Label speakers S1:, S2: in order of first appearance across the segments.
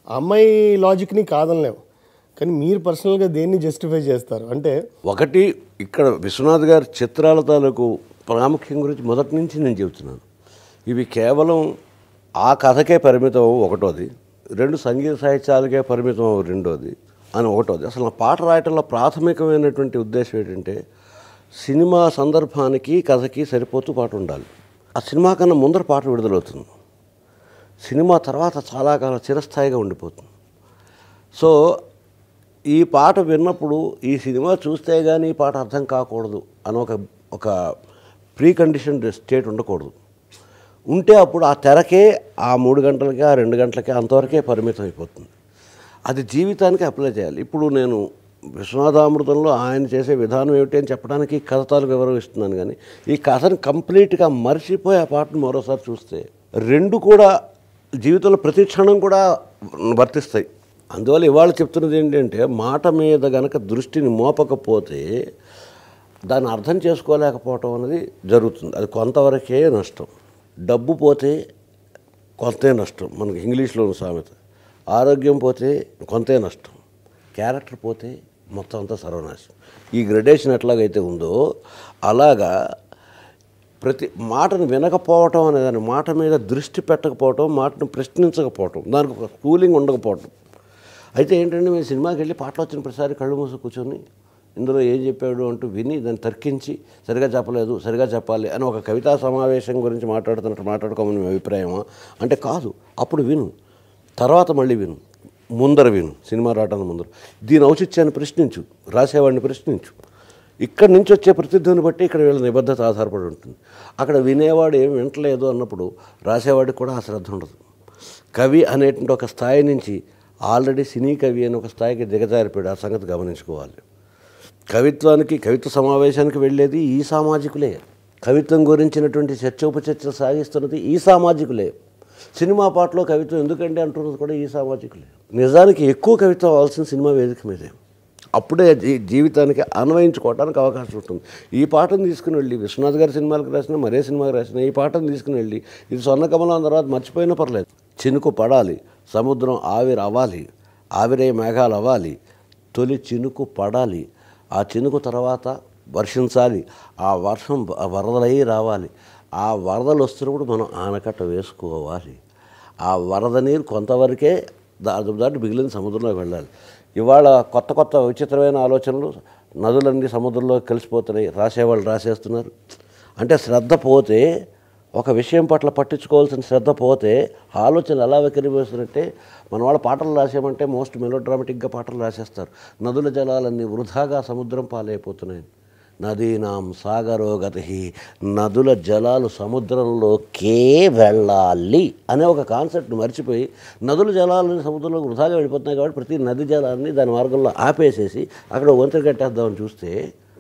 S1: ఆ అమ్మాయి లాజిక్ని కాదనలేము కానీ మీరు పర్సనల్గా దేన్ని జస్టిఫై చేస్తారు అంటే
S2: ఒకటి ఇక్కడ విశ్వనాథ్ గారి చిత్రాల తాలూకు ప్రాముఖ్యం గురించి మొదటి నుంచి నేను చెబుతున్నాను ఇవి కేవలం ఆ కథకే పరిమితం అవ్వవు ఒకటోది రెండు సంగీత సాహిత్యాలకే పరిమితం అవ్వవు రెండోది అని ఒకటోది అసలు నా పాట రాయటంలో ప్రాథమికమైనటువంటి ఉద్దేశం ఏంటంటే సినిమా సందర్భానికి కథకి సరిపోతూ పాట ఉండాలి ఆ సినిమా కన్నా ముందర పాట విడుదలవుతుంది సినిమా తర్వాత చాలా కాలం చిరస్థాయిగా ఉండిపోతుంది సో ఈ పాట విన్నప్పుడు ఈ సినిమా చూస్తే కానీ ఈ పాట అర్థం కాకూడదు అని ఒక ఒక ప్రీ కండిషన్ స్టేట్ ఉండకూడదు ఉంటే అప్పుడు ఆ తెరకే ఆ మూడు గంటలకి ఆ రెండు గంటలకి అంతవరకే పరిమితం అయిపోతుంది అది జీవితానికి అప్లై చేయాలి ఇప్పుడు నేను విశ్వనాథామృతంలో ఆయన చేసే విధానం ఏమిటి అని చెప్పడానికి కథ తాలూకు వివరం ఇస్తున్నాను కానీ ఈ కథను కంప్లీట్గా మర్చిపోయి ఆ పాటను మరోసారి చూస్తే రెండు కూడా జీవితంలో ప్రతి క్షణం కూడా వర్తిస్తాయి అందువల్ల ఇవాళ చెప్తున్నది ఏంటంటే మాట మీద గనక దృష్టిని మోపకపోతే దాన్ని అర్థం చేసుకోలేకపోవటం అనేది జరుగుతుంది అది కొంతవరకే నష్టం డబ్బు పోతే కొంతే నష్టం మనకి ఇంగ్లీష్లో ఉన్న సామెత ఆరోగ్యం పోతే కొంతే నష్టం క్యారెక్టర్ పోతే మొత్తం అంతా సర్వనాశం ఈ గ్రెడేషన్ ఎట్లాగైతే ఉందో అలాగా ప్రతి మాటను వినకపోవటం అనే దాని మాట మీద దృష్టి పెట్టకపోవటం మాటను ప్రశ్నించకపోవటం దానికి ఒక కూలింగ్ ఉండకపోవటం అయితే ఏంటంటే మేము సినిమాకి వెళ్ళి పాటలు వచ్చిన ప్రతిసారి కళ్ళు మూసి కూర్చొని ఇందులో ఏం చెప్పాడు అంటూ విని దాన్ని తర్కించి సరిగా చెప్పలేదు సరిగా చెప్పాలి అని ఒక కవితా సమావేశం గురించి మాట్లాడుతున్నట్టు మాట్లాడుకోమని మీ అభిప్రాయమా అంటే కాదు అప్పుడు విను తర్వాత మళ్ళీ విను ముందర విను సినిమా రావడానికి ముందర దీని ఔచిత్యాన్ని ప్రశ్నించు రాసేవాడిని ప్రశ్నించు ఇక్కడి నుంచి వచ్చే ప్రతిధ్వని బట్టి ఇక్కడ వీళ్ళ నిబద్ధత ఆధారపడి ఉంటుంది అక్కడ వినేవాడు ఏం వింటలేదు అన్నప్పుడు రాసేవాడికి కూడా ఆ శ్రద్ధ ఉండదు కవి అనేటువంటి ఒక స్థాయి నుంచి ఆల్రెడీ సినీ కవి అని ఒక స్థాయికి దిగజారిపోయాడు ఆ సంగతి గమనించుకోవాలి కవిత్వానికి కవిత్వ సమావేశానికి వెళ్ళేది ఈ సామాజికులే కవిత్వం గురించినటువంటి చర్చోపచర్చలు సాగిస్తున్నది ఈ సామాజికులే సినిమా పాటలో కవిత్వం ఎందుకండి అంటున్నది కూడా ఈ సామాజికులే నిజానికి ఎక్కువ కవిత్వం అవ్వాల్సిన సినిమా వేదిక మీదే అప్పుడే జీ జీవితానికి అన్వయించుకోవడానికి అవకాశం ఉంటుంది ఈ పాటను తీసుకుని వెళ్ళి విశ్వనాథ్ గారి సినిమాలకు రాసిన మరే సినిమాకి రాసిన ఈ పాటను తీసుకుని వెళ్ళి ఇది స్వర్ణకమలం తర్వాత మర్చిపోయినా పర్లేదు చినుకు పడాలి సముద్రం ఆవిరి అవ్వాలి ఆవిరై మేఘాలు అవ్వాలి తొలి చినుకు పడాలి ఆ చినుకు తర్వాత వర్షించాలి ఆ వర్షం ఆ వరదలై రావాలి ఆ వరదలు వస్తున్నప్పుడు మనం ఆనకట్ట వేసుకోవాలి ఆ వరద నీరు కొంతవరకే దాటి దాటి మిగిలిన సముద్రంలోకి వెళ్ళాలి ఇవాళ కొత్త కొత్త విచిత్రమైన ఆలోచనలు నదులన్నీ సముద్రంలో కలిసిపోతున్నాయి రాసేవాళ్ళు రాసేస్తున్నారు అంటే శ్రద్ధ పోతే ఒక విషయం పట్ల పట్టించుకోవాల్సిన శ్రద్ధ పోతే ఆలోచనలు ఎలా వికరివేస్తున్నట్టే మన వాళ్ళ పాటలు రాసేమంటే మోస్ట్ మెలోడ్రామాటిక్గా పాటలు రాసేస్తారు నదుల జలాలన్నీ వృధాగా సముద్రం పాలైపోతున్నాయి నదీనాం సాగరో గతి నదుల జలాలు సముద్రంలోకే వెళ్ళాలి అనే ఒక కాన్సెప్ట్ని మర్చిపోయి నదుల జలాలని సముద్రంలోకి వృధాగా వెళ్ళిపోతున్నాయి కాబట్టి ప్రతి నది జలాన్ని దాని మార్గంలో ఆపేసేసి అక్కడ వంతెన కట్టేద్దామని చూస్తే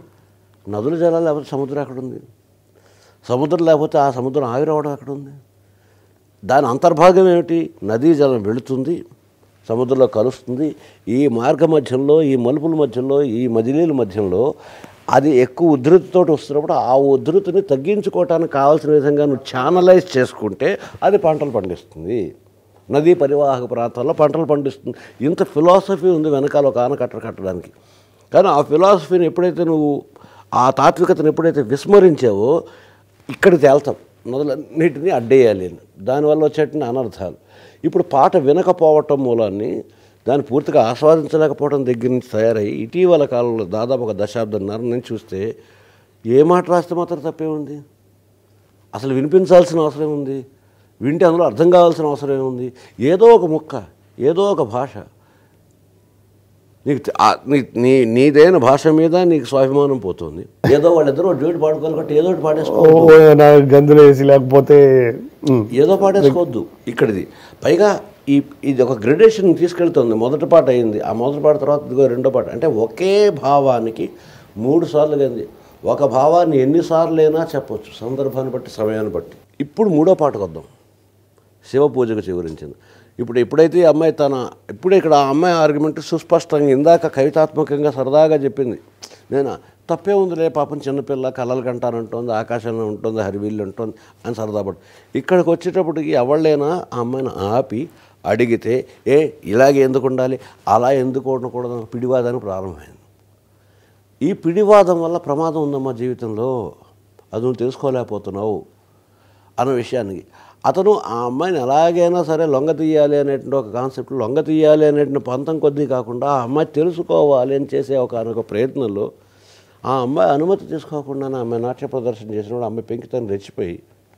S2: నదుల జలాలు లేకపోతే సముద్రం ఎక్కడ ఉంది సముద్రం లేకపోతే ఆ సముద్రం ఆవిరవడం ఎక్కడ ఉంది దాని అంతర్భాగం ఏమిటి నదీ జలం వెళుతుంది సముద్రంలో కలుస్తుంది ఈ మార్గ మధ్యంలో ఈ మలుపుల మధ్యలో ఈ మజిలీల మధ్యంలో అది ఎక్కువ ఉధృతితో వస్తున్నప్పుడు ఆ ఉధృతిని తగ్గించుకోవటానికి కావాల్సిన విధంగా నువ్వు ఛానలైజ్ చేసుకుంటే అది పంటలు పండిస్తుంది నదీ పరివాహక ప్రాంతాల్లో పంటలు పండిస్తుంది ఇంత ఫిలాసఫీ ఉంది వెనకాల ఒక ఆనకట్ట కట్టడానికి కానీ ఆ ఫిలాసఫీని ఎప్పుడైతే నువ్వు ఆ తాత్వికతను ఎప్పుడైతే విస్మరించావో ఇక్కడ తేల్తాం నదులన్నిటినీ అడ్డేయాలి అని దానివల్ల వచ్చేటువంటి అనర్థాలు ఇప్పుడు పాట వినకపోవటం మూలాన్ని దాన్ని పూర్తిగా ఆస్వాదించలేకపోవడం దగ్గర నుంచి తయారయ్యి ఇటీవల కాలంలో దాదాపు ఒక దశాబ్దంన్నర నుంచి చూస్తే ఏ మాట రాస్తే మాత్రం తప్పే ఉంది అసలు వినిపించాల్సిన అవసరం ఉంది వింటే అందులో అర్థం కావాల్సిన అవసరం ఏముంది ఏదో ఒక ముక్క ఏదో ఒక భాష నీకు తె- ఆ నీ- నీ నీదైన భాష మీద నీకు స్వాభిమానం పోతుంది ఏదో వాళ్ళిద్దరూ డ్యూట్ పాడుకోవాలి కాబట్టి ఏదో ఒకటి పాడేసుకో
S1: ఓ నా గంతులు వేసి లేకపోతే ఉమ్,
S2: ఏదో పాడేసుకోవద్దు ఇక్కడిది పైగా ఈ ఇది ఒక గ్రెడేషన్ తీసుకెళ్తుంది మొదటి పాట అయింది ఆ మొదటి పాట తర్వాత ఇదిగో రెండో పాట అంటే ఒకే భావానికి మూడు సార్లు కంది ఒక భావాన్ని ఎన్నిసార్లు అయినా చెప్పొచ్చు సందర్భాన్ని బట్టి సమయాన్ని బట్టి ఇప్పుడు మూడో పాటకు వద్దాం శివ పూజకు చివరించింది ఇప్పుడు ఎప్పుడైతే ఈ అమ్మాయి తన ఇప్పుడు ఇక్కడ ఆ అమ్మాయి ఆర్గ్యుమెంట్ సుస్పష్టంగా ఇందాక కవితాత్మకంగా సరదాగా చెప్పింది నేను తప్పే ఉందిలే పాపం చిన్నపిల్ల కలలు కంటానంటుంది ఆకాశంలో ఉంటుంది హరివిల్లు ఉంటుంది అని సరదా పడు ఇక్కడికి వచ్చేటప్పటికి ఎవళ్ళైనా ఆ అమ్మాయిని ఆపి అడిగితే ఏ ఇలాగే ఎందుకు ఉండాలి అలా ఎందుకు ఉండకూడదు అన్న పిడివాదానికి ప్రారంభమైంది ఈ పిడివాదం వల్ల ప్రమాదం ఉందమ్మా జీవితంలో అది నువ్వు తెలుసుకోలేకపోతున్నావు అన్న విషయానికి అతను ఆ అమ్మాయిని ఎలాగైనా సరే లొంగ తీయాలి అనేటువంటి ఒక కాన్సెప్ట్ లొంగ తీయాలి అనేటువంటి పంతం కొద్దీ కాకుండా ఆ అమ్మాయి తెలుసుకోవాలి అని చేసే ఒక ఒక ప్రయత్నంలో ఆ అమ్మాయి అనుమతి తీసుకోకుండానే ఆమె నాట్య ప్రదర్శన చేసినప్పుడు అమ్మాయి పెంకితను రెచ్చిపోయి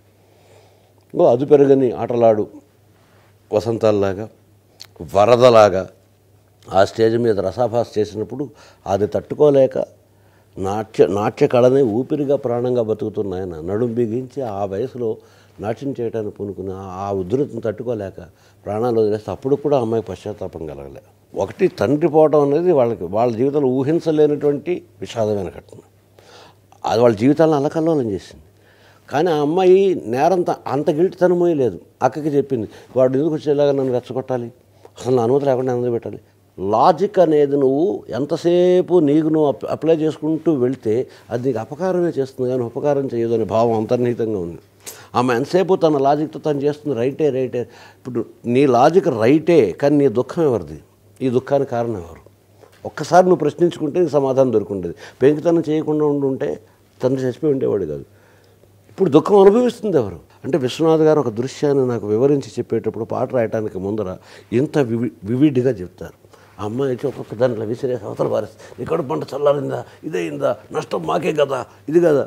S2: ఇంకో అది పెరగని ఆటలాడు వసంతాల్లాగా వరదలాగా ఆ స్టేజ్ మీద రసాభాస చేసినప్పుడు అది తట్టుకోలేక నాట్య నాట్య కళనే ఊపిరిగా ప్రాణంగా బతుకుతున్న ఆయన నడుం బిగించి ఆ వయసులో నాట్యం చేయడానికి పూనుకుని ఆ- ఆ ఉధృతిని తట్టుకోలేక ప్రాణాలు వదిలేస్తే అప్పుడు కూడా అమ్మాయి పశ్చాత్తాపం కలగలే ఒకటి తండ్రి పోవడం అనేది వాళ్ళకి వాళ్ళ జీవితంలో ఊహించలేనటువంటి విషాదమైన ఘటన అది వాళ్ళ జీవితాలను అల్లకల్లోలం చేసింది కానీ ఆ అమ్మాయి నేరంత అంత గిల్టితనం లేదు అక్కకి చెప్పింది వాడు ఎందుకు వచ్చేలాగా నన్ను రెచ్చగొట్టాలి అసలు నా అనుమతి లేకుండా ఎందుకు పెట్టాలి లాజిక్ అనేది నువ్వు ఎంతసేపు నీకు నువ్వు అప్- అప్లై చేసుకుంటూ వెళ్తే అది నీకు అపకారమే చేస్తుంది కానీ ఉపకారం చేయదు అనే భావం అంతర్నిహితంగా ఉంది ఆమె ఎంతసేపు తన లాజిక్తో తను చేస్తుంది రైటే రైటే ఇప్పుడు నీ లాజిక్ రైటే కానీ నీ దుఃఖం ఎవరిది ఈ దుఃఖానికి కారణం ఎవరు ఒక్కసారి నువ్వు ప్రశ్నించుకుంటే నీకు సమాధానం దొరుకుంటుంది పెంకితనం చేయకుండా ఉండుంటే తండ్రి చచ్చిపోయి ఉండేవాడు కాదు ఇప్పుడు దుఃఖం అనుభవిస్తుంది ఎవరు అంటే విశ్వనాథ్ గారు ఒక దృశ్యాన్ని నాకు వివరించి చెప్పేటప్పుడు పాట రాయడానికి ముందర ఇంత వివి వివిడిగా చెప్తారు ఆ అమ్మాయి వచ్చి ఒక్కొక్క దాంట్లో విసిరేసి అవతల పారేస్తే ఇక్కడ పంట చల్లారిందా ఇదైందా నష్టం మాకే కదా ఇది కదా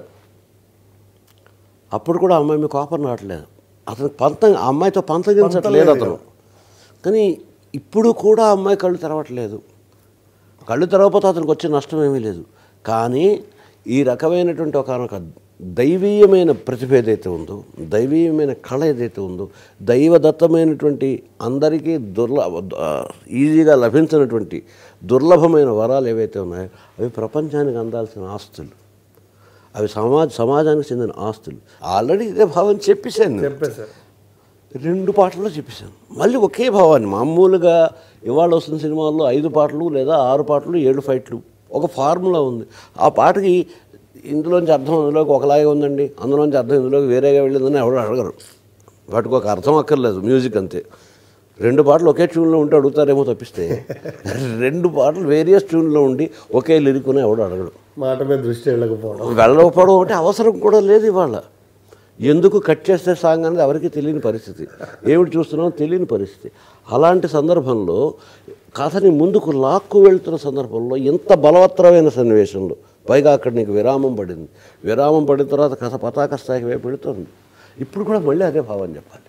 S2: అప్పుడు కూడా ఆ అమ్మాయి మీ కోపం రావట్లేదు అతను పంతం ఆ అమ్మాయితో పంతగించట్లేదు అతను కానీ ఇప్పుడు కూడా ఆ అమ్మాయి కళ్ళు తెరవట్లేదు కళ్ళు తెరవకపోతే అతనికి వచ్చే నష్టం ఏమీ లేదు కానీ ఈ రకమైనటువంటి ఒక దైవీయమైన ప్రతిభ ఏదైతే ఉందో దైవీయమైన కళ ఏదైతే ఉందో దైవదత్తమైనటువంటి అందరికీ దుర్ల ఆ, ఈజీగా లభించినటువంటి దుర్లభమైన వరాలు ఏవైతే ఉన్నాయో అవి ప్రపంచానికి అందాల్సిన ఆస్తులు అవి సమాజ సమాజానికి చెందిన ఆస్తులు ఆల్రెడీ ఇదే భావం చెప్పేశాను నేను.
S1: చెప్పేశారు
S2: రెండు పాటల్లో చెప్పేశాను మళ్ళీ ఒకే భావాన్ని మామూలుగా ఇవాళ వస్తున్న సినిమాల్లో ఐదు పాటలు లేదా ఆరు పాటలు ఏడు ఫైట్లు ఒక ఫార్ములా ఉంది ఆ పాటకి ఇందులోంచి అర్థం అందులోకి ఒకలాగే ఉందండి అందులోంచి అర్థం ఇందులోకి వేరేగా వెళ్ళిందని ఎవరు అడగరు వాటికి ఒక అర్థం అక్కర్లేదు మ్యూజిక్ అంతే రెండు పాటలు ఒకే ట్యూన్లో ఉంటే అడుగుతారేమో తప్పిస్తే రెండు పాటలు వేరియస్ ట్యూన్లో ఉండి ఒకే లిరికుని ఎవడు అడగడు
S1: మాట మీద దృష్టి వెళ్ళకపోవడం
S2: వెళ్ళకపోవడం అంటే అవసరం కూడా లేదు ఇవాళ ఎందుకు కట్ చేస్తే సాంగ్ అనేది ఎవరికి తెలియని పరిస్థితి ఏమిటి చూస్తున్నామో తెలియని పరిస్థితి అలాంటి సందర్భంలో కథని ముందుకు లాక్కు వెళ్తున్న సందర్భంలో ఇంత బలవత్తరమైన సన్నివేశంలో పైగా అక్కడ నీకు విరామం పడింది విరామం పడిన తర్వాత కథ పతాక స్థాయికి వైపు వెళుతుంది ఇప్పుడు కూడా మళ్ళీ అదే భావం చెప్పాలి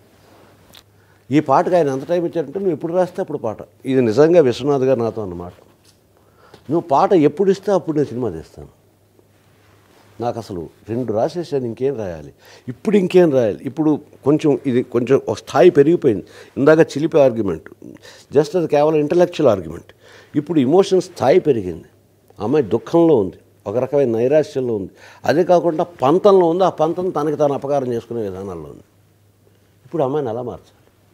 S2: ఈ పాటకు ఆయన ఎంత టైం ఇచ్చారంటే నువ్వు ఎప్పుడు రాస్తే అప్పుడు పాట ఇది నిజంగా విశ్వనాథ్ గారు నాతో అన్నమాట నువ్వు పాట ఎప్పుడు ఇస్తే అప్పుడు నేను సినిమా తీస్తాను నాకు అసలు రెండు రాసేసాను ఇంకేం రాయాలి ఇప్పుడు ఇంకేం రాయాలి ఇప్పుడు కొంచెం ఇది కొంచెం ఒక స్థాయి పెరిగిపోయింది ఇందాక చిలిపి ఆర్గ్యుమెంట్ జస్ట్ అది కేవలం ఇంటలెక్చువల్ ఆర్గ్యుమెంట్ ఇప్పుడు ఇమోషన్ స్థాయి పెరిగింది అమ్మాయి దుఃఖంలో ఉంది ఒక రకమైన నైరాశ్యంలో ఉంది అదే కాకుండా పంతంలో ఉంది ఆ పంతం తనకి తాను అపకారం చేసుకునే విధానాల్లో ఉంది ఇప్పుడు అమ్మాయిని ఎలా మార్చాలి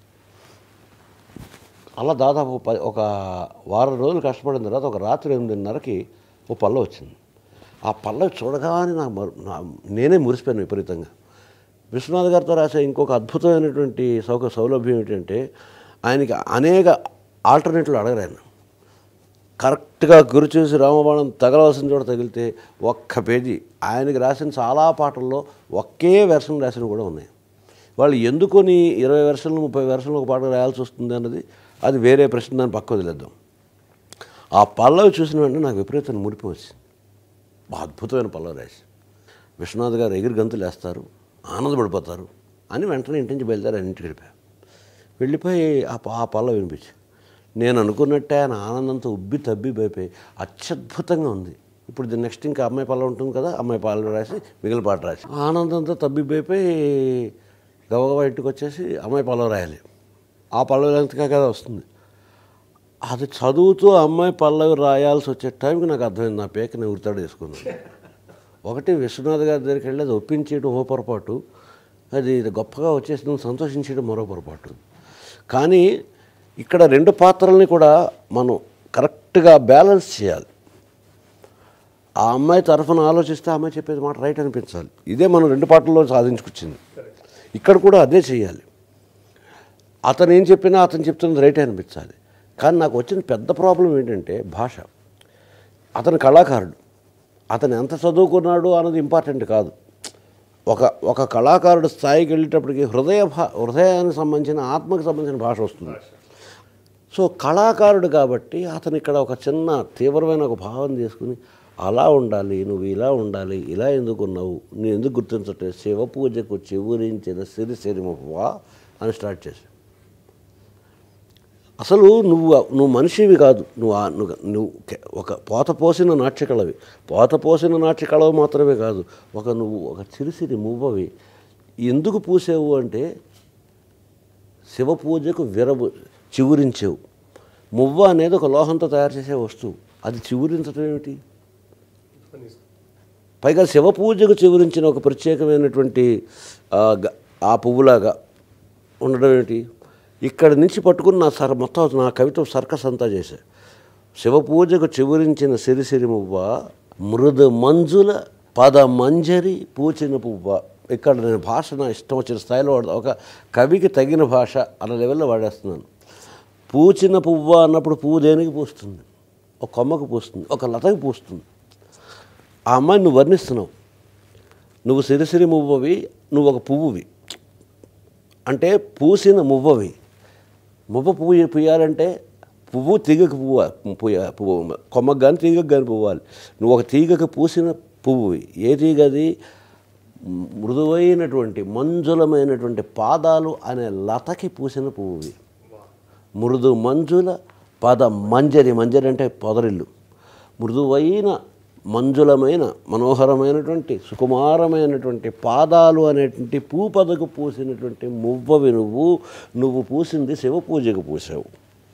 S2: అలా దాదాపు ప- ఒక వారం రోజులు కష్టపడిన తర్వాత ఒక రాత్రి ఎనిమిదిన్నరకి ఓ పల్ల వచ్చింది ఆ పల్ల చూడగానే నాకు మరు- నా నేనే మురిసిపోయాను విపరీతంగా విశ్వనాథ్ గారితో రాసే ఇంకొక అద్భుతమైనటువంటి సౌక సౌలభ్యం ఏంటంటే ఆయనకి అనేక ఆల్టర్నేటివ్లు అడగరు ఆయన కరెక్ట్గా గురి చూసి రామబాణం తగలవలసిన చోట తగిలితే ఒక్క పేజీ ఆయనకి రాసిన చాలా పాటల్లో ఒకే వెర్షన్ రాసిన కూడా ఉన్నాయి వాళ్ళు ఎందుకొని ఇరవై వెర్షన్లు ముప్పై వెర్షన్లు ఒక పాట రాయాల్సి వస్తుంది అన్నది అది వేరే ప్రశ్న దాన్ని పక్క వదిలేద్దాం ఆ పల్లవి చూసిన వెంటనే నాకు విపరీతమైన మురిపి వచ్చింది బా అద్భుతమైన పల్లవి రాసి విశ్వనాథ్ గారు ఎగిరి గంతులు వేస్తారు ఆనందపడిపోతారు అని వెంటనే ఇంటి నుంచి బయలుదేరి ఆయన ఇంటికి వెళ్ళిపోయా వెళ్ళిపోయి ఆ ప- ఆ పల్ల వినిపించి నేను అనుకున్నట్టే ఆయన ఆనందంతో ఉబ్బి తబ్బి అయిపోయి అత్యద్భుతంగా ఉంది ఇప్పుడు దీని నెక్స్ట్ ఇంకా అమ్మాయి పల్ల ఉంటుంది కదా అమ్మాయి పాలు రాసి మిగిలిన పాట రాసి ఆనందంతో తబ్బిబ్బైపోయి గబగబా ఇంటికి వచ్చేసి అమ్మాయి పల్లవి రాయాలి ఆ పల్లవి లెంతగా కదా వస్తుంది అది చదువుతూ అమ్మాయి పల్లవి రాయాల్సి వచ్చే టైంకి నాకు అర్థమైంది నా పేక నేను ఉరితాడు వేసుకున్నాను ఒకటి విశ్వనాథ్ గారి దగ్గరికి వెళ్ళి అది ఒప్పించేయడం ఓ పొరపాటు అది ఇది గొప్పగా వచ్చేసి సంతోషించడం మరో పొరపాటు కానీ ఇక్కడ రెండు పాత్రల్ని కూడా మనం కరెక్ట్గా బ్యాలెన్స్ చేయాలి ఆ అమ్మాయి తరఫున ఆలోచిస్తే ఆ అమ్మాయి చెప్పేది మాట రైట్ అనిపించాలి ఇదే మనం రెండు పాటల్లో సాధించుకొచ్చింది ఇక్కడ కూడా అదే చేయాలి అతను ఏం చెప్పినా అతను చెప్తున్నది రైట్ అనిపించాలి కానీ నాకు వచ్చిన పెద్ద ప్రాబ్లం ఏంటంటే భాష అతను కళాకారుడు అతను ఎంత చదువుకున్నాడు అన్నది ఇంపార్టెంట్ కాదు ఒక ఒక కళాకారుడు స్థాయికి వెళ్ళేటప్పటికి హృదయ భా హృదయానికి సంబంధించిన ఆత్మకు సంబంధించిన భాష వస్తుంది సో కళాకారుడు కాబట్టి అతను ఇక్కడ ఒక చిన్న తీవ్రమైన ఒక భావం తీసుకుని అలా ఉండాలి నువ్వు ఇలా ఉండాలి ఇలా ఎందుకున్నావు నువ్వు ఎందుకు గుర్తించట్లేదు శివ పూజకు చివురించిన సిరి సిరిమవ్వా అని స్టార్ట్ చేశావు అసలు నువ్వు నువ్వు మనిషివి కాదు నువ్వు ఆ- నువ్వు నువ్వు కే- ఒక పోత పోసిన నాట్యకళవి పోత పోసిన నాట్యకళవి మాత్రమే కాదు ఒక నువ్వు ఒక చిరిసిరి మువ్వవి ఎందుకు పూసావు అంటే శివ పూజకు విరబు చివురించావు మువ్వ అనేది ఒక లోహంతో తయారు చేసే వస్తువు అది చివురించడం ఏమిటి పైగా శివ పూజకు చివరించిన ఒక ప్రత్యేకమైనటువంటి ఆ, గ- ఆ పువ్వులాగా ఉండడం ఏంటి ఇక్కడ నుంచి పట్టుకుని నా సర్ మొత్తం నా కవిత సర్కస్ అంతా చేశా శివ పూజకు చివరించిన సిరిసిరి మువ్వ మృదు మంజుల పద మంజరి పూచిన పువ్వ ఇక్కడ నేను భాష నా ఇష్టం వచ్చిన స్థాయిలో వాడతా ఒక కవికి తగిన భాష అన్న లెవెల్లో వాడేస్తున్నాను పూచిన పువ్వ అన్నప్పుడు పువ్వు దేనికి పూస్తుంది ఒక కొమ్మకు పూస్తుంది ఒక లతకి పూస్తుంది ఆ అమ్మాయిని నువ్వు వర్ణిస్తున్నావు నువ్వు సిరిసిరి మువ్వవి నువ్వు ఒక పువ్వువి అంటే పూసిన మువ్వవి మువ్వ పువ్వు పూయాలంటే పువ్వు తీగకు పువ్వు పూయ పువ్వు కొమ్మకు కానీ తీగకు కానీ పువ్వాలి నువ్వు ఒక తీగకు పూసిన పువ్వువి ఏ తీగది మృదువైనటువంటి మంజులమైనటువంటి పాదాలు అనే లతకి పూసిన పువ్వువి మృదు మంజుల పద మంజరి మంజరి అంటే పొదరిల్లు మృదువైన మంజులమైన మనోహరమైనటువంటి సుకుమారమైనటువంటి పాదాలు అనేటువంటి పూపదకు పూసినటువంటి మువ్వవి నువ్వు నువ్వు పూసింది శివ పూజకు పూసావు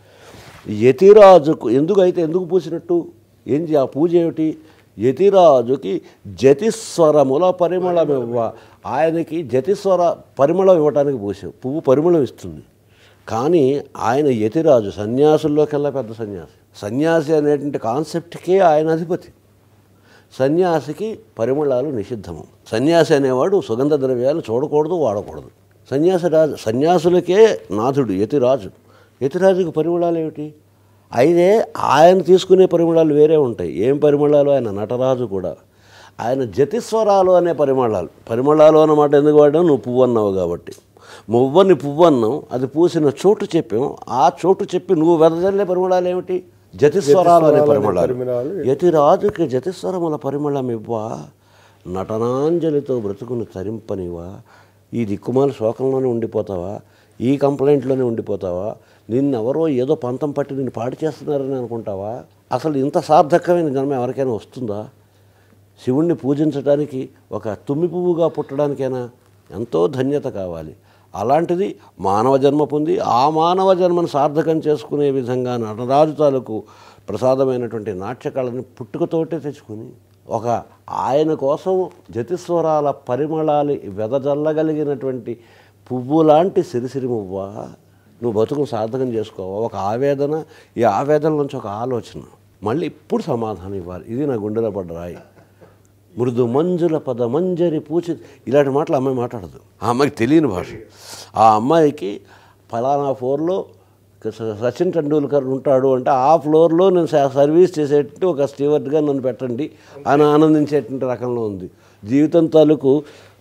S2: యతిరాజుకు ఎందుకు అయితే ఎందుకు పూసినట్టు ఏంటి ఆ పూజ ఏమిటి యతిరాజుకి జతిస్వరముల పరిమళం ఇవ్వ ఆయనకి జతిస్వర పరిమళం ఇవ్వటానికి పూసావు పువ్వు పరిమళం ఇస్తుంది కానీ ఆయన యతిరాజు సన్యాసుల్లోకెల్లా పెద్ద సన్యాసి సన్యాసి అనేటువంటి కాన్సెప్ట్కే ఆయన అధిపతి సన్యాసికి పరిమళాలు నిషిద్ధము సన్యాసి అనేవాడు సుగంధ ద్రవ్యాలు చూడకూడదు వాడకూడదు సన్యాసి రాజు సన్యాసులకే నాథుడు యతిరాజు యతిరాజుకి పరిమళాలు ఏమిటి అయితే ఆయన తీసుకునే పరిమళాలు వేరే ఉంటాయి ఏం పరిమళాలు ఆయన నటరాజు కూడా ఆయన జతిస్వరాలు అనే పరిమళాలు పరిమళాలు అన్నమాట ఎందుకు వాడావు నువ్వు పువ్వు అన్నావు కాబట్టి మువ్వని పువ్వు అన్నాం అది పూసిన చోటు చెప్పాం ఆ చోటు చెప్పి నువ్వు వెదజల్లే పరిమళాలు ఏమిటి జతిస్వరాలు అనే పరిమళాలు
S1: పరిమళాలు.
S2: యతిరాజుకి జతిస్వరముల పరిమళం ఇవ్వా నటనాంజలితో బ్రతుకును తరింపనివా ఈ దిక్కుమాల శోకంలోనే ఉండిపోతావా ఈ కంప్లైంట్లోనే ఉండిపోతావా నిన్నెవరో ఏదో పంతం పట్టి నిన్ను పాడు చేస్తున్నారని అనుకుంటావా అసలు ఇంత సార్థకమైన జన్మ ఎవరికైనా వస్తుందా శివుణ్ణి పూజించడానికి ఒక తుమ్మి పువ్వుగా పుట్టడానికైనా ఎంతో ధన్యత కావాలి అలాంటిది మానవ జన్మ పొంది ఆ మానవ జన్మను సార్థకం చేసుకునే విధంగా నటరాజు తాలూకు ప్రసాదమైనటువంటి నాట్యకళని పుట్టుకతోటే తెచ్చుకుని ఒక ఆయన కోసం జతిస్వరాల పరిమళాలు వెదజల్లగలిగినటువంటి పువ్వు లాంటి సిరిసిరి మువ్వ నువ్వు బతుకును సార్థకం చేసుకోవా ఒక ఆవేదన ఈ ఆవేదన నుంచి ఒక ఆలోచన మళ్ళీ ఇప్పుడు సమాధానం ఇవ్వాలి ఇది నా గుండెలో పడ్డ రాయి మృదు మంజుల పద మంజరి పూచి ఇలాంటి మాటలు అమ్మాయి మాట్లాడదు ఆ అమ్మాయికి తెలియని భాష ఆ అమ్మాయికి ఫలానా ఫ్లోర్లో స- సచిన్ టెండూల్కర్ ఉంటాడు అంటే ఆ ఫ్లోర్లో నేను స- సర్వీస్ చేసేటట్టు ఒక స్టీవర్డ్గా నన్ను పెట్టండి అని ఆనందించేటువంటి రకంలో ఉంది జీవితం తాలూకు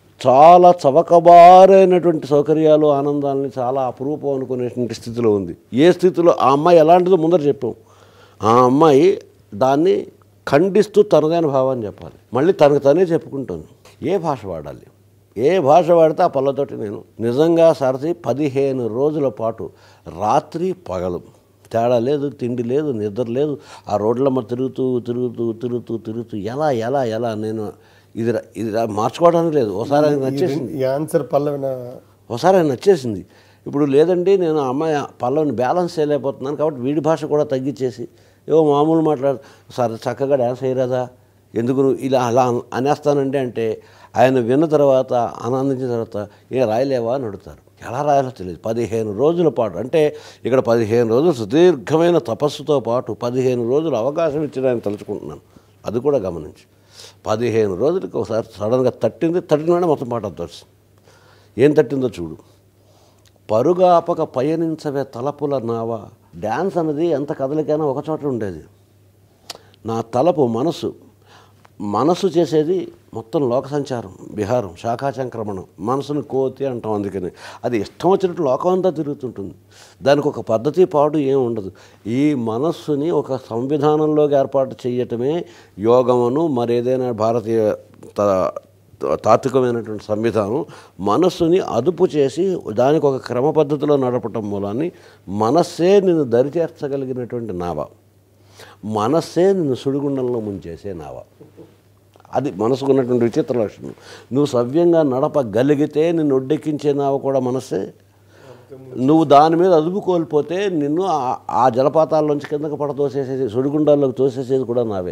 S2: చాలా చవకబారైనటువంటి సౌకర్యాలు ఆనందాలని చాలా అపురూపం అనుకునేటువంటి స్థితిలో ఉంది ఏ స్థితిలో ఆ అమ్మాయి ఎలాంటిదో ముందర చెప్పాం ఆ అమ్మాయి దాన్ని ఖండిస్తూ తనదైన భావాన్ని చెప్పాలి మళ్ళీ తనకు తనే చెప్పుకుంటుంది ఏ భాష వాడాలి ఏ భాష వాడితే ఆ పళ్ళతోటి నేను నిజంగా సరసి పదిహేను రోజుల పాటు రాత్రి పగలు తేడా లేదు తిండి లేదు నిద్ర లేదు ఆ రోడ్లమ్మ తిరుగుతూ తిరుగుతూ తిరుగుతూ తిరుగుతూ ఎలా ఎలా ఎలా నేను ఇది రా- ఇది రా- మార్చుకోవడానికి లేదు ఒకసారి ఆయనకు నచ్చేసింది
S1: ఈ ఆన్సర్ పల్లవిన
S2: ఒకసారి ఆయన నచ్చేసింది ఇప్పుడు లేదండి నేను ఆ అమ్మాయి పల్లవిని బ్యాలెన్స్ చేయలేకపోతున్నాను కాబట్టి వీడి భాష కూడా తగ్గించేసి ఏవో మామూలు మాట్లాడు సరే చక్కగా డ్యాన్స్ చేయరాదా ఎందుకు నువ్వు ఇలా అలా అన్- అనేస్తానండి అంటే ఆయన విన్న తర్వాత ఆనందించిన తర్వాత ఏ రాయలేవా అని అడుగుతారు ఎలా రాయాలో తెలియదు పదిహేను రోజుల పాటు అంటే ఇక్కడ పదిహేను రోజులు సుదీర్ఘమైన తపస్సుతో పాటు పదిహేను రోజులు అవకాశం ఇచ్చిన ఆయన తలుచుకుంటున్నాను అది కూడా గమనించి పదిహేను రోజులకి ఒకసారి సడన్గా తట్టింది తట్టిన వెంటనే మొత్తం పాట వస్తుంది ఏం తట్టిందో చూడు పరుగాపక పయనించవే తలపుల నావా డ్యాన్స్ అన్నది ఎంత కదలికైనా ఒక చోట ఉండేది నా తలపు మనసు మనసు చేసేది మొత్తం లోక సంచారం విహారం శాఖాచంక్రమణం మనసును కోతి అంటాం అందుకని అది ఇష్టం వచ్చినట్టు లోకం అంతా తిరుగుతుంటుంది దానికి ఒక పద్ధతి పాడు ఏం ఉండదు ఈ మనస్సుని ఒక సంవిధానంలోకి ఏర్పాటు చేయటమే యోగమును మరేదైనా భారతీయ త- తాత్వికమైనటువంటి సంవిధానం మనస్సుని అదుపు చేసి దానికి ఒక క్రమ పద్ధతిలో నడపటం మూలాన్ని మనస్సే నిన్ను దరిచేర్చగలిగినటువంటి నావ మనస్సే నిన్ను సుడిగుండంలో ముంచేసే నావ అది మనసుకున్నటువంటి విచిత్ర లక్షణం నువ్వు సవ్యంగా నడపగలిగితే నిన్ను ఒడ్డెక్కించే నావ కూడా మనస్సే నువ్వు దాని మీద అదుపు కోల్పోతే నిన్ను ఆ- ఆ జలపాతాల్లోంచి కిందకి పడతోసేసేది సుడిగుండాల్లోకి తోసేసేది కూడా నావే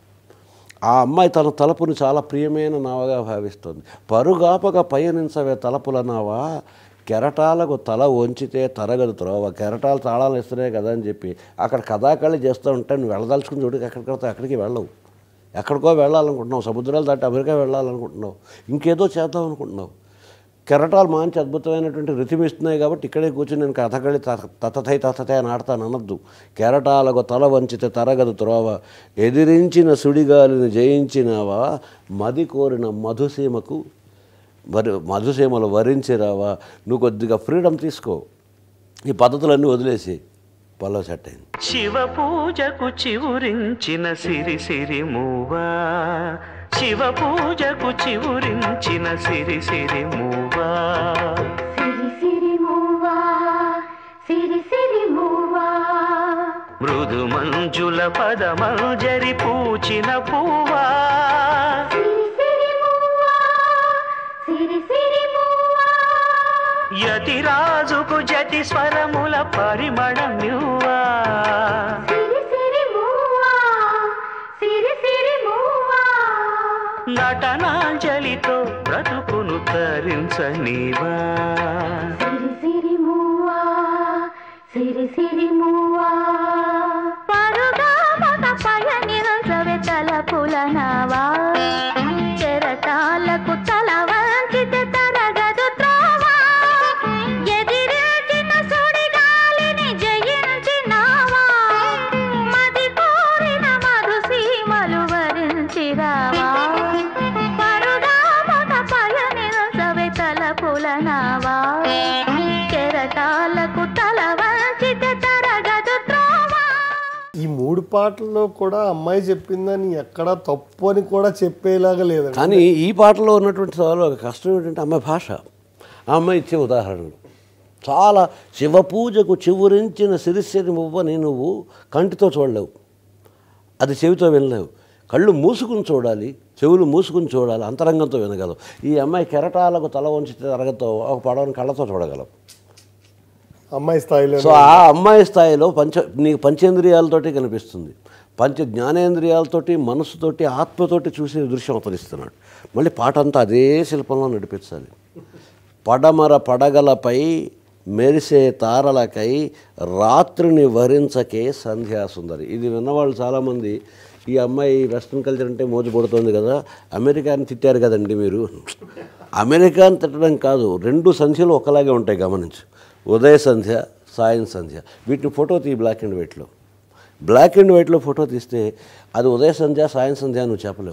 S2: ఆ అమ్మాయి తన తలపుని చాలా ప్రియమైన నావగా భావిస్తుంది పరుగాపక పయనించవే తలపుల నావా కెరటాలకు తల వంచితే తరగదు త్రోవ కెరటాలు తాళాలు ఇస్తున్నాయి కదా అని చెప్పి అక్కడ కథాకళి చేస్తూ ఉంటే నువ్వు వెళ్ళదలుచుకుని చూడు ఎక్కడికడితే అక్కడికి వెళ్ళవు ఎక్కడికో వెళ్ళాలనుకుంటున్నావు సముద్రాలు దాటి అమెరికా వెళ్ళాలనుకుంటున్నావు ఇంకేదో చేద్దాం అనుకుంటున్నావు కెరటాలు మంచి అద్భుతమైనటువంటి రిథం ఇస్తున్నాయి కాబట్టి ఇక్కడే కూర్చొని నేను కథకళి తతథై తతథై అని ఆడతాను అనద్దు కెరటాలకు తల వంచితే తరగదు త్రోవ ఎదిరించిన సుడిగాలిని జయించినావా మది కోరిన మధుసీమకు వరి మధుసీమలు వరించిరావా నువ్వు కొద్దిగా ఫ్రీడమ్ తీసుకో ఈ పద్ధతులన్నీ వదిలేసి పల్లవ సెట్ అయింది
S3: శివ పూజకు చివురించిన సిరి సిరి మూవా శివ పూజకు చివురించిన సిరి సిరి మూవా
S4: సిరి సిరి మూవా సిరి సిరి మూవా
S3: మృదు మంజుల పదమంజరి పూచిన పూవా
S4: సిరి సిరి మూవా సిరి సిరి మూవా
S3: యతిరాజుకు జతి స్వరముల పరిమళం నువ్వా
S4: సిరి సిరి మూవా సిరి సిరి మూవా
S3: నటనాంజలితో బ్రతుకును తరించనివా
S4: సిరి సిరి మూవా సిరి సిరి మూవా పరుగా మగ పయనించవే తలపుల నావా చెరటాలకు తల వంచితే తరగదు త్రోవా ఎదిరించిన సుడిగాలిని జయించినావా మది కోరిన మధుసీమలు వరించిరావా పరుగా మగ పయనించవే తలపుల నావా కెరటాలకు తల వంచితే తరగదు త్రోవా
S1: ఈ మూడు పాటల్లో కూడా అమ్మాయి చెప్పిందని ఎక్కడా తప్పు అని కూడా చెప్పేలాగా లేదండి
S2: కానీ ఈ పాటలో ఉన్నటువంటి చాలా ఒక కష్టం ఏంటంటే అమ్మాయి భాష ఆ అమ్మాయి ఇచ్చే ఉదాహరణలు చాలా శివ పూజకు చివురించిన సిరిసిరి మువ్వని నువ్వు కంటితో చూడలేవు అది చెవితో వినలేవు కళ్ళు మూసుకుని చూడాలి చెవులు మూసుకుని చూడాలి అంతరంగంతో వినగలవు ఈ అమ్మాయి కెరటాలకు తల వంచితే తరగతో ఒక పడవని కళ్ళతో చూడగలవు
S1: అమ్మాయి స్థాయిలో
S2: సో ఆ అమ్మాయి స్థాయిలో పంచ నీకు పంచేంద్రియాలతోటి కనిపిస్తుంది పంచ జ్ఞానేంద్రియాలతోటి మనసుతోటి ఆత్మతోటి చూసే దృశ్యం అవతరిస్తున్నాడు మళ్ళీ పాట అంతా అదే శిల్పంలో నడిపించాలి పడమర పడగలపై మెరిసే తారలకై రాత్రిని వరించకే సంధ్యా సుందరి ఇది విన్నవాళ్ళు చాలామంది ఈ అమ్మాయి వెస్ట్రన్ కల్చర్ అంటే మోజు పడుతుంది కదా అమెరికాని తిట్టారు కదండి మీరు అమెరికాని తిట్టడం కాదు రెండు సంధ్యలు ఒకలాగే ఉంటాయి గమనించు ఉదయ సంధ్య సాయం సంధ్య వీటిని ఫోటో తీ బ్లాక్ అండ్ వైట్లో బ్లాక్ అండ్ వైట్లో ఫోటో తీస్తే అది ఉదయ సంధ్య సాయం సంధ్య నువ్వు చెప్పలేవు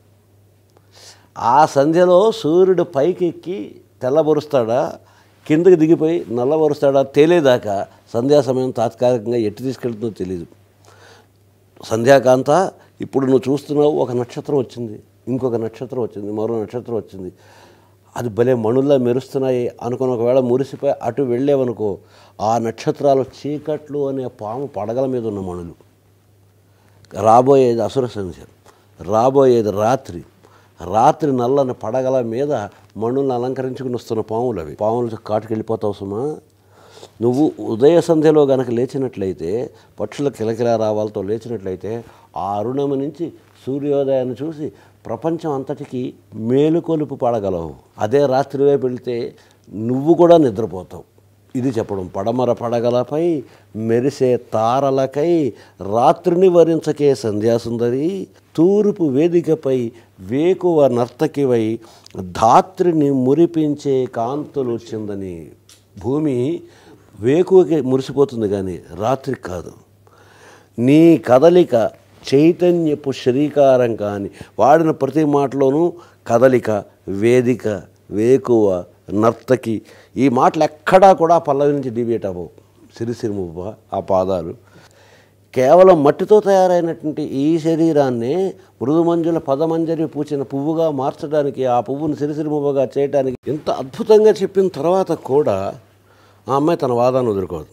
S2: ఆ సంధ్యలో సూర్యుడు పైకి ఎక్కి తెల్లబరుస్తాడా కిందకి దిగిపోయి నల్లబరుస్తాడా తేలేదాకా సంధ్యా సమయం తాత్కాలికంగా ఎట్టి తీసుకెళ్తుందో తెలియదు సంధ్యాకాంత ఇప్పుడు నువ్వు చూస్తున్నావు ఒక నక్షత్రం వచ్చింది ఇంకొక నక్షత్రం వచ్చింది మరో నక్షత్రం వచ్చింది అది భలే మణుల్లా మెరుస్తున్నాయి అనుకుని ఒకవేళ మురిసిపోయి అటు వెళ్ళేవనుకో ఆ నక్షత్రాలు చీకట్లు అనే పాము పడగల మీద ఉన్న మణులు రాబోయేది అసుర సంధ్య రాబోయేది రాత్రి రాత్రి నల్లని పడగల మీద మణులను అలంకరించుకుని వస్తున్న పాములు అవి పాములు కాటుకు వెళ్ళిపోతావు సుమా నువ్వు ఉదయ సంధ్యలో గనక లేచినట్లయితే పక్షుల కిలకిల రావాలతో లేచినట్లయితే ఆ అరుణము నుంచి సూర్యోదయాన్ని చూసి ప్రపంచం అంతటికి మేలుకొలుపు పడగలవు అదే రాత్రి వైపు వెళితే నువ్వు కూడా నిద్రపోతావు ఇది చెప్పడం పడమర పడగలపై మెరిసే తారలకై రాత్రిని వరించకే సంధ్యాసుందరి తూర్పు వేదికపై వేకువ నర్తకివై ధాత్రిని మురిపించే కాంతులు చిందని భూమి వేకువకి మురిసిపోతుంది కానీ రాత్రి కాదు నీ కదలిక చైతన్యపు శ్రీకారం కాని వాడిన ప్రతి మాటలోనూ కదలిక వేదిక వేకువ నర్తకి ఈ మాటలు ఎక్కడా కూడా పల్లవి నుంచి డివియేట్ అవ్వవు సిరిసిరిమువ్వ ఆ పాదాలు కేవలం మట్టితో తయారైనటువంటి ఈ శరీరాన్ని మృదుమంజుల పదమంజరి పూచిన పువ్వుగా మార్చడానికి ఆ పువ్వును సిరిసిరిమువ్వగా చేయడానికి ఇంత అద్భుతంగా చెప్పిన తర్వాత కూడా ఆ అమ్మాయి తన వాదాన్ని వదులుకోదు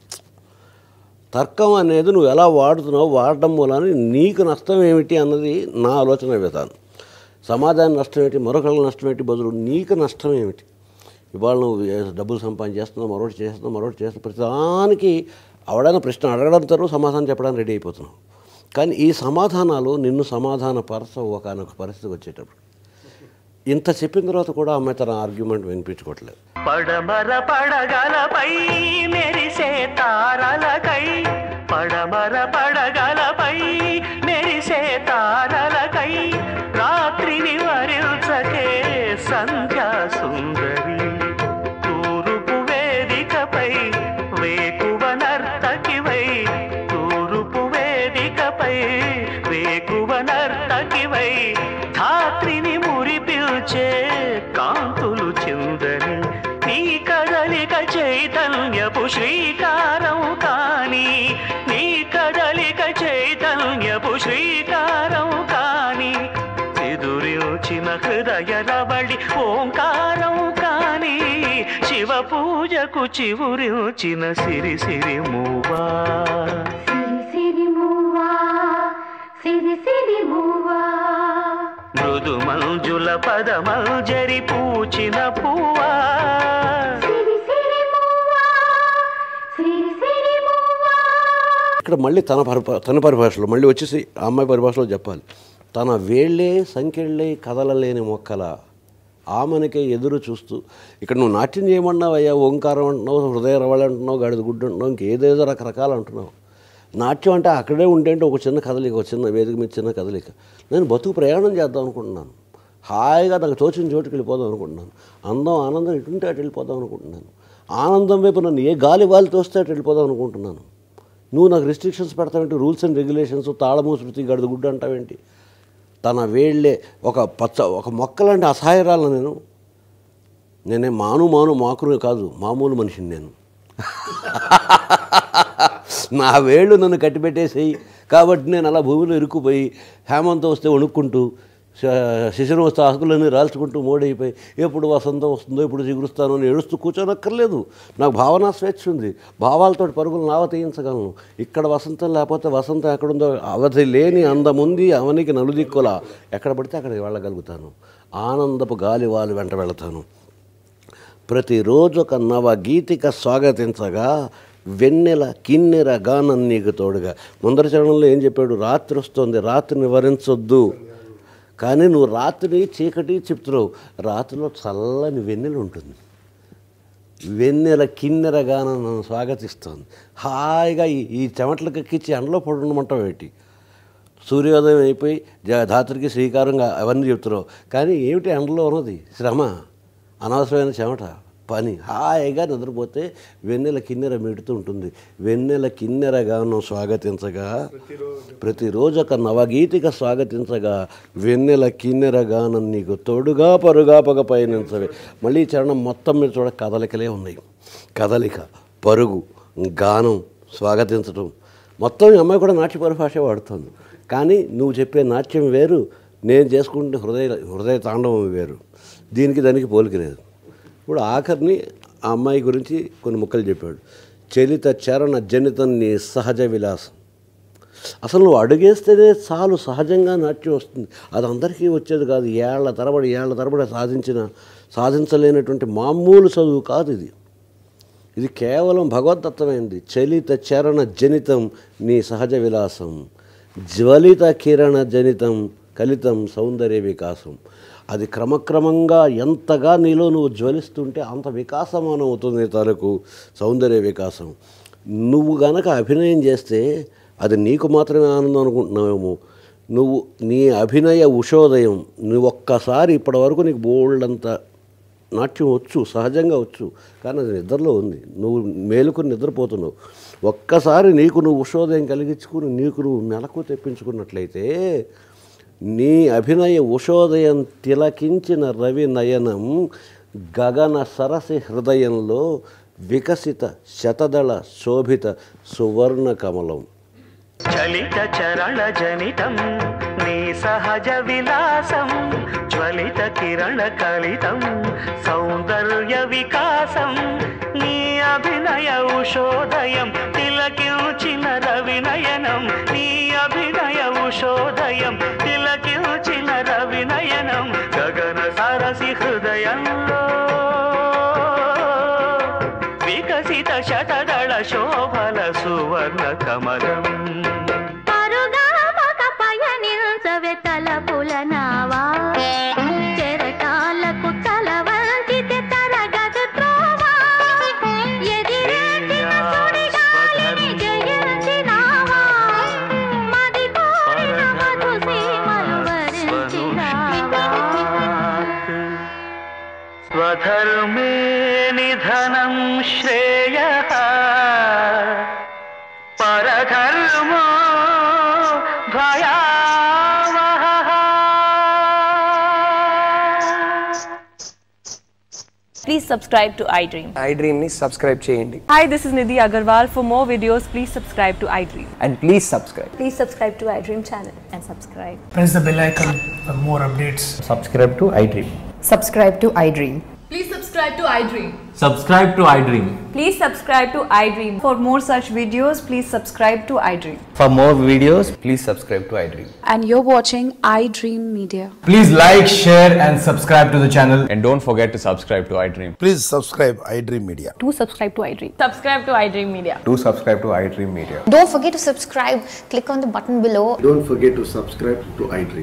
S2: తర్కం అనేది నువ్వు ఎలా వాడుతున్నావు వాడడం మూలాన నీకు నష్టం ఏమిటి అన్నది నా ఆలోచన విధానం సమాజానికి నష్టం ఏంటి మరొకళ్ళకి నష్టం ఏంటి బదులు నీకు నష్టం ఏమిటి ఇవాళ నువ్వు ఏ- డబ్బులు సంపాదన చేస్తున్నావు మరొకటి చేస్తున్నావు మరొకటి చేస్తున్నావు ప్రతిదానికి అవడైన ప్రశ్న అడగడంతో సమాధానం చెప్పడానికి రెడీ అయిపోతున్నావు కానీ ఈ సమాధానాలు నిన్ను సమాధాన పరచవు ఒకనొక పరిస్థితి వచ్చేటప్పుడు ఇంత చెప్పిన తర్వాత కూడా అమ్మాయి తన ఆర్గ్యుమెంట్ వినిపించుకోవట్లేదు
S3: పడమర పడగలపై మెరిసే తారలకై పడమర పడగలపై మెరిసే తారలకై రాత్రిని వరించకే సంధ్యా సుందరి తూరుపు వేదికపై వేకువ నర్తకివై తూరుపు వేదికపై వేకువ నర్తకివై ధాత్రిని మురిపిల్చే కాంతులు చిందని నీ కదలిక చైతన్యపు శ్రీకారం కాని నీ కదలిక చైతన్యపు శ్రీకారం కాని ఎదురిచిన హృదయ రవళి ఓంకారం కాని శివ పూజకు చివురిచిన సిరి సిరి మూవా
S4: సిరి సిరి మూవా సిరి సిరి మూవా
S3: మృదు మంజుల పదమంజరి పూచిన పువ్వా
S4: సిరి సిరి మూవా సిరి సిరి మూవా
S2: ఇక్కడ మళ్ళీ తన పరిభా తన పరిభాషలో మళ్ళీ వచ్చేసి ఆ అమ్మాయి పరిభాషలో చెప్పాలి తన వేళ్ళే సంకెళ్ళే కదలలేని మొక్కల ఆమెనకే ఎదురు చూస్తూ ఇక్కడ నువ్వు నాట్యం చేయమన్నావు అయ్యా ఓంకారం అంటున్నావు హృదయ రవళి అంటున్నావు గాడిద గుడ్డు అంటున్నావు ఇంకేదేదో రకరకాలు అంటున్నావు నాట్యం అంటే అక్కడే ఉంటేంటే ఒక చిన్న కదలిక ఒక చిన్న వేదిక మీద చిన్న కదలిక నేను బతుకు ప్రయాణం చేద్దాం అనుకుంటున్నాను హాయిగా నాకు తోచిన చోటుకి వెళ్ళిపోదాం అనుకుంటున్నాను అందం ఆనందం ఇటుంటే అటు వెళ్ళిపోదాం అనుకుంటున్నాను ఆనందం వైపు నన్ను ఏ గాలి వాలి తోస్తే అటు వెళ్ళిపోదాం అనుకుంటున్నాను నువ్వు నాకు రిస్ట్రిక్షన్స్ పెడతావేంటి రూల్స్ అండ్ రెగ్యులేషన్స్ తాళము శృతి గడిద గుడ్డు అంటావేంటి తన వేళ్ళే ఒక పచ్చ ఒక మొక్కలాంటి అసహాయరాలను నేను నేనే మాను మాను మాకునే కాదు మామూలు మనిషిని నేను నా వేళ్ళు నన్ను కట్టిపెట్టేసేయి కాబట్టి నేను అలా భూమిలో ఇరుక్కుపోయి హేమంతం వస్తే వణుక్కుంటూ శ- శిశిరం వస్తే ఆకులన్నీ రాల్చుకుంటూ మోడైపోయి ఎప్పుడు వసంతం వస్తుందో ఎప్పుడు చిగురుస్తానో అని ఏడుస్తూ కూర్చోనక్కర్లేదు నాకు భావనా స్వేచ్ఛ ఉంది భావాలతో పరుగులు నావ తీయించగలను ఇక్కడ వసంతం లేకపోతే వసంతం ఎక్కడుందో అవధి లేని అందముంది అవనికి నలుదిక్కుల ఎక్కడ పడితే అక్కడికి వెళ్ళగలుగుతాను ఆనందపు గాలి వాళ్ళు వెంట వెళతాను ప్రతిరోజు ఒక నవ గీతిక స్వాగతించగా వెన్నెల కిన్నెర గానం నీకు తోడుగా ముందర చరణంలో ఏం చెప్పాడు రాత్రి వస్తుంది రాత్రిని వరించొద్దు కానీ నువ్వు రాత్రి చీకటి చెప్తున్నావు రాత్రిలో చల్లని వెన్నెల ఉంటుంది వెన్నెల కిన్నెర గానం నన్ను స్వాగతిస్తోంది హాయిగా ఈ ఈ చెమటలకు ఎక్కించి ఎండలో పడుండమంటావు ఏంటి సూర్యోదయం అయిపోయి జ- ధాత్రికి శ్రీకారంగా అవన్నీ చెప్తున్నావు కానీ ఏమిటి ఎండలో ఉన్నది శ్రమ అనవసరమైన చెమట పని హాయిగా నిద్రపోతే వెన్నెల కిన్నెర మెడుతూ ఉంటుంది వెన్నెల కిన్నెర గానం స్వాగతించగా ప్రతిరోజు ఒక నవగీతిక స్వాగతించగా వెన్నెల కిన్నెర గానం నీకు తోడుగా పరుగా పగ పయనించవే మళ్ళీ ఈ చరణం మొత్తం మీద చూడ కదలికలే ఉన్నాయి కదలిక పరుగు గానం స్వాగతించడం మొత్తం ఈ అమ్మాయి కూడా నాట్య పరిభాష వాడుతుంది కానీ నువ్వు చెప్పే నాట్యం వేరు నేను చేసుకుంటే హృదయ హృదయ తాండవం వేరు దీనికి దానికి పోలిక లేదు ఇప్పుడు ఆఖరిని ఆ అమ్మాయి గురించి కొన్ని ముక్కలు చెప్పాడు చలిత చరణ జనితం నీ సహజ విలాసం అసలు నువ్వు అడుగేస్తేనే చాలు సహజంగా నాట్యం వస్తుంది అది అందరికీ వచ్చేది కాదు ఏళ్ల తరబడి ఏళ్ల తరబడి సాధించిన సాధించలేనటువంటి మామూలు చదువు కాదు ఇది ఇది కేవలం భగవద్దత్తమైంది చలిత చరణ జనితం నీ సహజ విలాసం జ్వలిత కిరణ జనితం కలితం సౌందర్య వికాసం అది క్రమక్రమంగా ఎంతగా నీలో నువ్వు జ్వలిస్తుంటే అంత వికాసమానం అవుతుంది నీ తాలూకు సౌందర్య వికాసం నువ్వు గనక అభినయం చేస్తే అది నీకు మాత్రమే ఆనందం అనుకుంటున్నావేమో నువ్వు నీ అభినయ ఉషోదయం నువ్వు ఒక్కసారి ఇప్పటి వరకు నీకు బోల్డ్ అంత నాట్యం వచ్చు సహజంగా వచ్చు కానీ అది నిద్రలో ఉంది నువ్వు మేలుకొని నిద్రపోతున్నావు ఒక్కసారి నీకు నువ్వు ఉషోదయం కలిగించుకుని నీకు నువ్వు మెలకు తెప్పించుకున్నట్లయితే నీ అభినయ ఉషోదయం తిలకించిన రవి నయనం గగన సరసి హృదయంలో వికసిత శతదళ శోభిత సువర్ణ కమలం
S3: చలిత చరణ జనితం నీ సహజ విలాసం జ్వలిత కిరణ కలితం సౌందర్య వికాసం నీ అభినయ ఉషోదయం తిలకించిన రవినయనం నీ అభినయ ఉషోదయం తిలకించిన రవినయనం గగన సరసి హృదయంలో వికసిత శతదళ శోభల సువర్ణ కమలం
S4: పరుగామక పయనించవే తలపుల నావా చెరటాలకు తల వంచితే తరగదు త్రోవా ఎదిరించిన సుడిగాలిని జయించినావా మది కోరిన మధు సీమలు వరించినావా
S3: స్వధర్మే నిధనం శ్రేయ పరధర్మో భయావహ
S5: Please subscribe to iDream.
S6: ఐ డ్రీమ్ని సబ్స్క్రైబ్ చేయండి
S7: Hi, this is Nidhi Agarwal. For more videos, please subscribe to iDream.
S6: And please subscribe
S5: Please subscribe to iDream channel and subscribe.
S8: press the bell icon for more updates.
S6: Subscribe to iDream
S9: subscribe to iDream.
S10: Please subscribe to iDream.
S11: Subscribe to iDream.
S7: Please subscribe to iDream. For more such videos, please subscribe to iDream.
S6: For more videos please subscribe to iDream
S10: And you're watching iDream Media.
S11: Please like, share, and subscribe to the channel. And don't forget to subscribe to iDream.
S8: Please subscribe iDream Media.
S5: Do subscribe to iDream.
S7: Subscribe to iDream Media.
S11: Do subscribe to iDream Media.
S9: Don't forget to subscribe. Click on the button below
S1: Don't forget to subscribe to iDream.